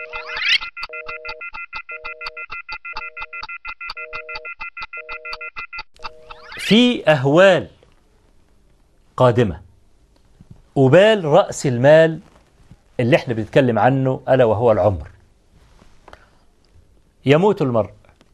في أهوال قادمة أبال رأس المال اللي احنا بنتكلم عنه ألا وهو العمر يموت المرء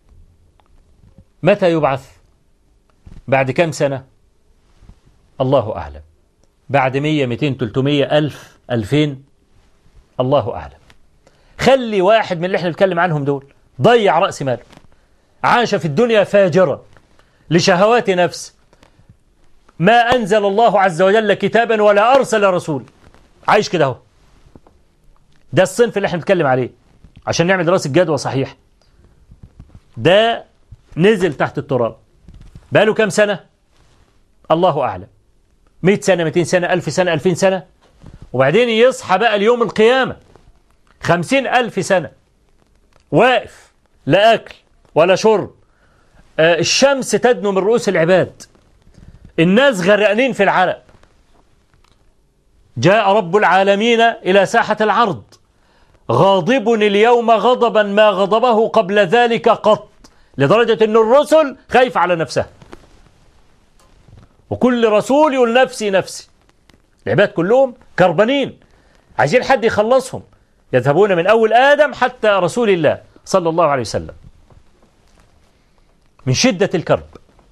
متى يبعث بعد كم سنة الله أعلم بعد مية ميتين تلتمية ألف ألفين الله أعلم خلي واحد من اللي احنا بنتكلم عنهم دول ضيع رأس ماله عاش في الدنيا فاجرا لشهوات نفس ما أنزل الله عز وجل كتابا ولا أرسل رسول عايش كده اهو ده الصنف اللي احنا بنتكلم عليه عشان نعمل دراسة جدوى صحيح ده نزل تحت التراب بقاله كام سنة الله أعلم 100 سنة 200 سنة 1000 سنة 2000 سنة وبعدين يصحى بقى اليوم القيامة خمسين ألف سنة واقف لا أكل ولا شرب آه الشمس تدنو من رؤوس العباد الناس غرقانين في العرق جاء رب العالمين إلى ساحة العرض غاضب اليوم غضبا ما غضبه قبل ذلك قط لدرجة أن الرسل خايف على نفسها وكل رسول يقول نفسي نفسي العباد كلهم كربانين عايزين حد يخلصهم يذهبون من أول آدم حتى رسول الله صلى الله عليه وسلم من شدة الكرب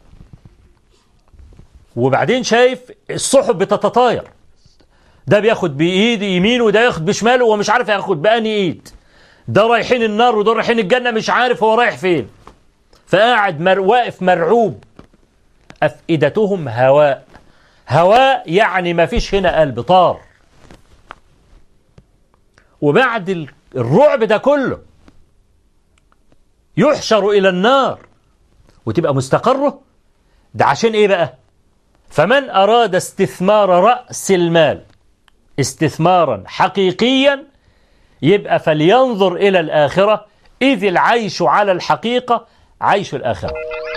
وبعدين شايف الصحف بتتطاير ده بياخد بإيد يمين وده ياخد بشماله ومش عارف ياخد بأني إيد ده رايحين النار وده رايحين الجنة مش عارف هو رايح فين فقاعد مر واقف مرعوب أفئدتهم هواء هواء يعني ما فيش هنا قلب طار وبعد الرعب ده كله يحشر إلى النار وتبقى مستقره ده عشان إيه بقى فمن أراد استثمار رأس المال استثمارا حقيقيا يبقى فلينظر إلى الآخرة إذ العيش على الحقيقة عيش الآخرة